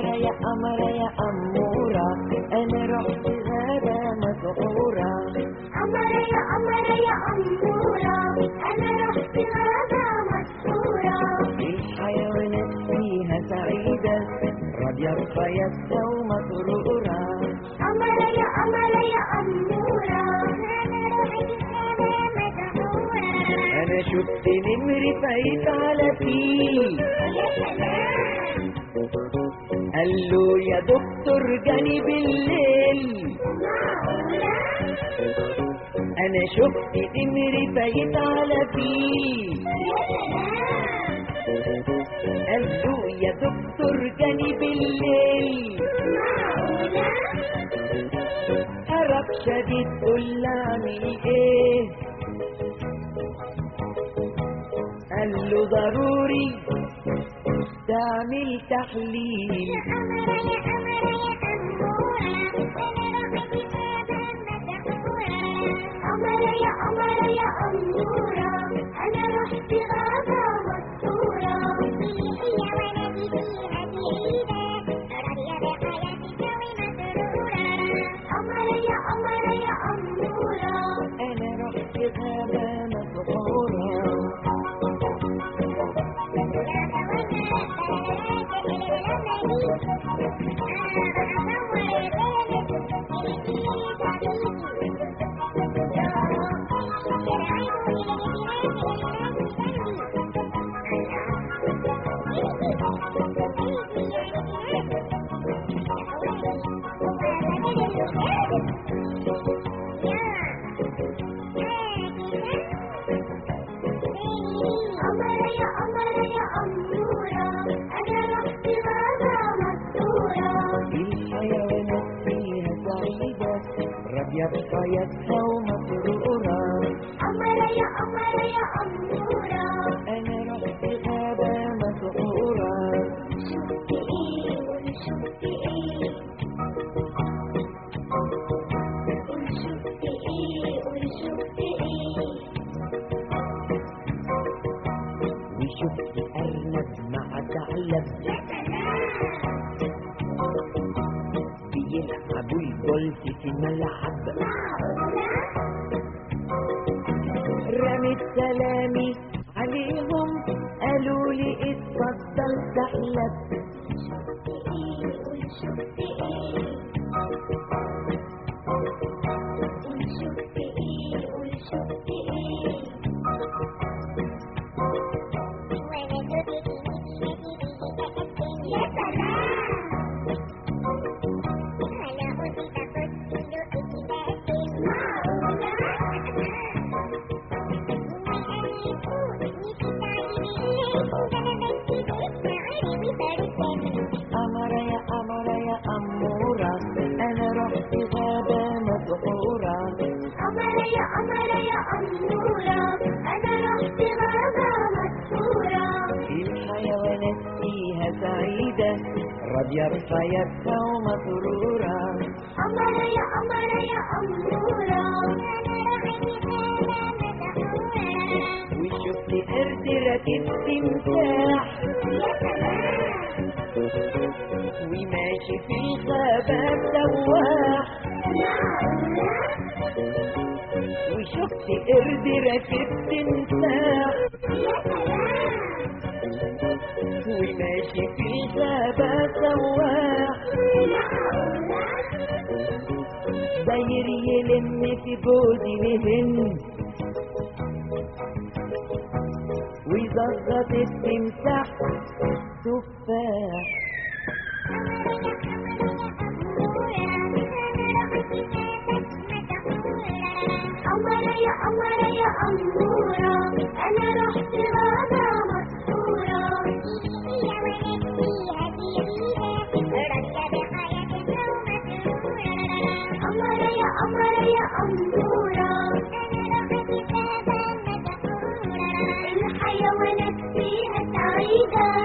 أمرة يا أمرة يا أمورة أنا رحت غابة مسحورة أمرة يا أمرة يا أمورة أنا رحت غابة مسحورة الحيوانات فيها سعيدة راضية بحياتها ومسرورة أمرة يا أمرة يا أمورة أنا رحت غابة مسحورة أنا شفت نمر فايت على فيل يا سلام قال له يا دكتور جاني بالليل معقولة أنا شفت نمر فايت على فيل يا سلام قال له يا دكتور جاني بالليل معقولة هرب شديد قول اعمل ايه قال له ضروري تعمل تحليل أمرة يا أمرة يا أمورة أنا رحت غابة مسحورة أمرة يا أمرة يا أمورة أنا رحت غابة مسحورة أمرة يا أمرة يا أمورة انا رحت غابة مسحورة أمرة يا أمرة يا أمورة أنا رحت غابة مسحورة الحيوانات فيها سعيدة راضية بحياتها ومسرورة أمرة يا أمرة يا أمورة انا رحت غابة مسحورة شفت إيه وشفت إيه وشفت إيه وشفت إيه وشفت ارنب مع ثعلب يا سلام بيلعبوا الجولف في ملعب معقولة رميت سلامي عليهم قالوا لي اتفضل تحلب شفت إيه وشفت إيه وشفت إيه وشفت إيه يا سلام أمر يا أمر يا أمورة أنا رحت غابة مسحورة أمرة يا أمرة يا أمورة أنا رحت غابة مسحورة الحيوانات فيها سعيدة راضية بحياتها ومسرورة أمرة يا أمرة يا أمورة أنا رحت غابة مسحورة وشفت قرد راكب تمساح يا سلام وماشي في الغابة سواح معقولة وشفت قرد راكب تمساح يا سلام وماشي في الغابة سواح معقولة داير يلم في جوزي لهن ويزغط التمساح تفاح أمرة يا أمرة يا أمورة أنا رحت غابة مسحورة أمرة يا أمرة يا أمورة الحيوانات فيها سعيدة